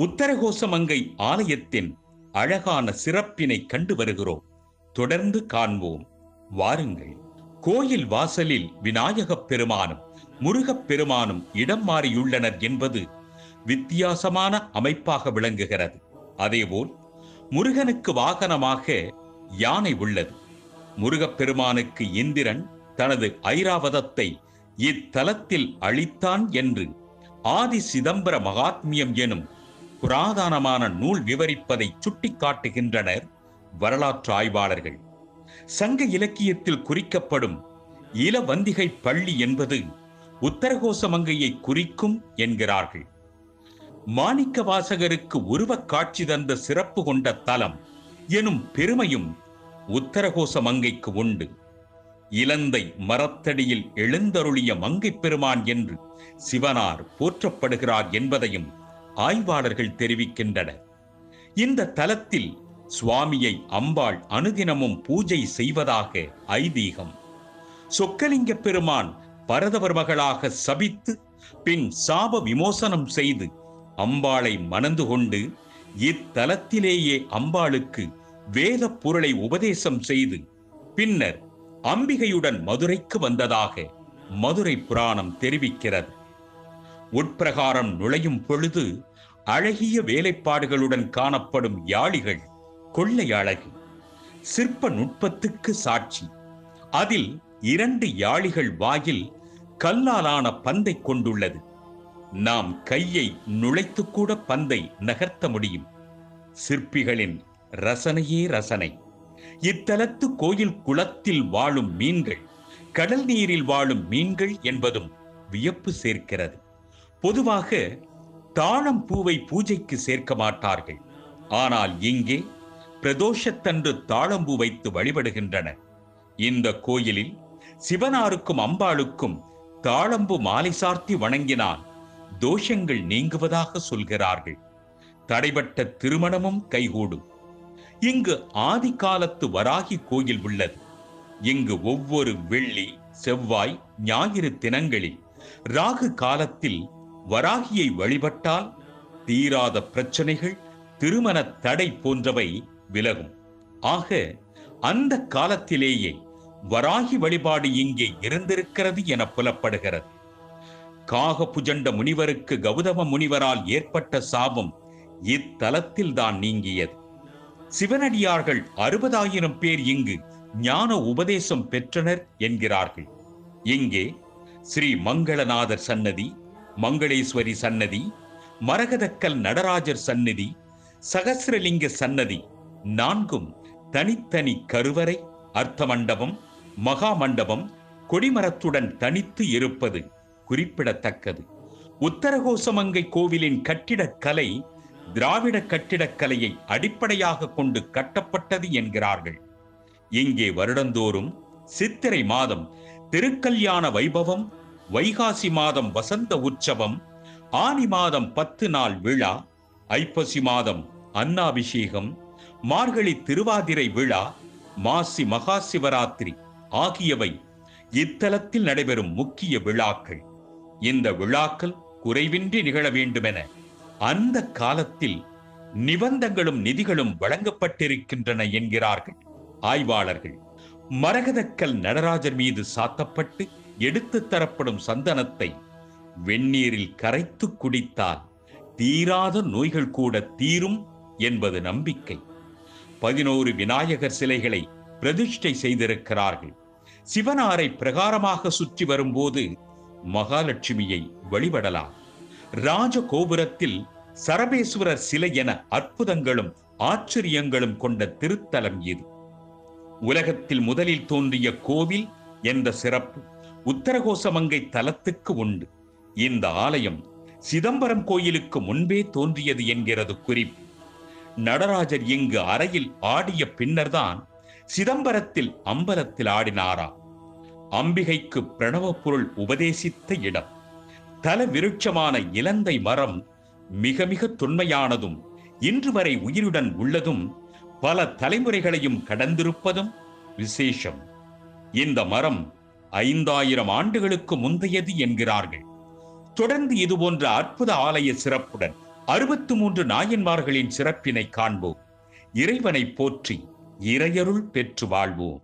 உத்தரகோசமங்கை ஆலயத்தின் அழகான சிறப்பினை கண்டு வருகிறோம் தொடர்ந்து காண்போம் வாருங்கள் கோயில் வாசலில் விநாயகப் பெருமானும் முருகப் பெருமானும் இடம் மாறியுள்ளனர் என்பது வித்தியாசமான அமைப்பாக விளங்குகிறது அதேபோல் முருகனுக்கு வாகனமாக யானை உள்ளது முருகப்பெருமானுக்கு இந்திரன் தனது ஐராவதத்தை இத்தலத்தில் அளித்தான் என்று ஆதி சிதம்பர மகாத்மியம் எனும் புராதனமான நூல் விவரிப்பதை சுட்டிக்காட்டுகின்றனர் வரலாற்று ஆய்வாளர்கள் சங்க இலக்கியத்தில் குறிக்கப்படும் இளவந்திகை பள்ளி என்பது உத்தரகோசமங்கையை குறிக்கும் என்கிறார்கள் மாணிக்க வாசகருக்கு உருவக் காட்சி தந்த சிறப்பு கொண்ட தலம் எனும் பெருமையும் உத்தரகோச மங்கைக்கு உண்டு இலந்தை மரத்தடியில் எழுந்தருளிய மங்கைப் பெருமான் என்று சிவனார் போற்றப்படுகிறார் என்பதையும் ஆய்வாளர்கள் தெரிவிக்கின்றனர் இந்த தலத்தில் சுவாமியை அம்பாள் அனுதினமும் பூஜை செய்வதாக ஐதீகம் சொக்கலிங்க பெருமான் பரதவர் மகளாக சபித்து பின் சாப விமோசனம் செய்து அம்பாளை மணந்து கொண்டு இத்தலத்திலேயே அம்பாளுக்கு வேத பொருளை உபதேசம் செய்து பின்னர் அம்பிகையுடன் மதுரைக்கு வந்ததாக மதுரை புராணம் தெரிவிக்கிறது உட்பிரகாரம் நுழையும் பொழுது அழகிய வேலைப்பாடுகளுடன் காணப்படும் யாழிகள் கொள்ளை அழகு சிற்ப நுட்பத்துக்கு சாட்சி அதில் இரண்டு யாழிகள் வாயில் கல்லாலான பந்தை கொண்டுள்ளது நாம் கையை நுழைத்து கூட பந்தை நகர்த்த முடியும் சிற்பிகளின் ரசனையே ரசனை இத்தலத்து கோயில் குளத்தில் வாழும் மீன்கள் கடல் நீரில் வாழும் மீன்கள் என்பதும் வியப்பு சேர்க்கிறது பொதுவாக தாழம் பூவை பூஜைக்கு சேர்க்க மாட்டார்கள் ஆனால் இங்கே பிரதோஷத்தன்று தாழம்பூ வைத்து வழிபடுகின்றனர் இந்த கோயிலில் சிவனாருக்கும் அம்பாளுக்கும் தாழம்பு மாலை சார்த்தி வணங்கினால் தோஷங்கள் நீங்குவதாக சொல்கிறார்கள் தடைபட்ட திருமணமும் கைகூடும் இங்கு ஆதி காலத்து வராகி கோயில் உள்ளது இங்கு ஒவ்வொரு வெள்ளி செவ்வாய் ஞாயிறு தினங்களில் ராகு காலத்தில் வராகியை வழிபட்டால் தீராத பிரச்சனைகள் திருமண தடை போன்றவை விலகும் ஆக அந்த காலத்திலேயே வராகி வழிபாடு இங்கே இருந்திருக்கிறது என புலப்படுகிறது காகபுஜண்ட முனிவருக்கு கௌதம முனிவரால் ஏற்பட்ட சாபம் இத்தலத்தில் தான் நீங்கியது சிவனடியார்கள் அறுபதாயிரம் பேர் இங்கு ஞான உபதேசம் பெற்றனர் என்கிறார்கள் இங்கே ஸ்ரீ மங்களநாதர் சன்னதி மங்களேஸ்வரி சன்னதி மரகதக்கல் நடராஜர் சன்னதி சகசிரலிங்க சன்னதி நான்கும் தனித்தனி கருவறை அர்த்த மண்டபம் மகா மண்டபம் கொடிமரத்துடன் தனித்து இருப்பது குறிப்பிடத்தக்கது உத்தரகோசமங்கை கோவிலின் கட்டிடக்கலை திராவிட கட்டிடக்கலையை அடிப்படையாக கொண்டு கட்டப்பட்டது என்கிறார்கள் இங்கே வருடந்தோறும் சித்திரை மாதம் திருக்கல்யாண வைபவம் வைகாசி மாதம் வசந்த உற்சவம் ஆனி மாதம் பத்து நாள் விழா ஐப்பசி மாதம் அன்னாபிஷேகம் மார்கழி திருவாதிரை விழா மாசி மகா சிவராத்திரி ஆகியவை இத்தலத்தில் நடைபெறும் முக்கிய விழாக்கள் இந்த விழாக்கள் குறைவின்றி நிகழ வேண்டுமென அந்த காலத்தில் நிபந்தங்களும் நிதிகளும் வழங்கப்பட்டிருக்கின்றன என்கிறார்கள் ஆய்வாளர்கள் மரகதக்கல் நடராஜர் மீது சாத்தப்பட்டு எடுத்துத் தரப்படும் சந்தனத்தை வெந்நீரில் கரைத்து குடித்தால் தீராத நோய்கள் கூட தீரும் என்பது நம்பிக்கை பதினோரு விநாயகர் சிலைகளை பிரதிஷ்டை செய்திருக்கிறார்கள் சிவனாரை பிரகாரமாக சுற்றி வரும்போது மகாலட்சுமியை வழிபடலாம் ராஜ கோபுரத்தில் சரபேஸ்வரர் சிலை என அற்புதங்களும் ஆச்சரியங்களும் கொண்ட திருத்தலம் இது உலகத்தில் முதலில் தோன்றிய கோவில் என்ற சிறப்பு உத்தரகோசமங்கை தலத்துக்கு உண்டு இந்த ஆலயம் சிதம்பரம் கோயிலுக்கு முன்பே தோன்றியது என்கிறது குறிப்பு நடராஜர் இங்கு அறையில் ஆடிய பின்னர்தான் சிதம்பரத்தில் அம்பலத்தில் ஆடினாராம் அம்பிகைக்கு பிரணவ பொருள் உபதேசித்த இடம் தல விருட்சமான இலந்தை மரம் மிக மிக தொன்மையானதும் இன்று வரை உயிருடன் உள்ளதும் பல தலைமுறைகளையும் கடந்திருப்பதும் விசேஷம் இந்த மரம் ஐந்தாயிரம் ஆண்டுகளுக்கு முந்தையது என்கிறார்கள் தொடர்ந்து இதுபோன்ற அற்புத ஆலய சிறப்புடன் அறுபத்து மூன்று நாயன்மார்களின் சிறப்பினை காண்போம் இறைவனை போற்றி இறையருள் பெற்று வாழ்வோம்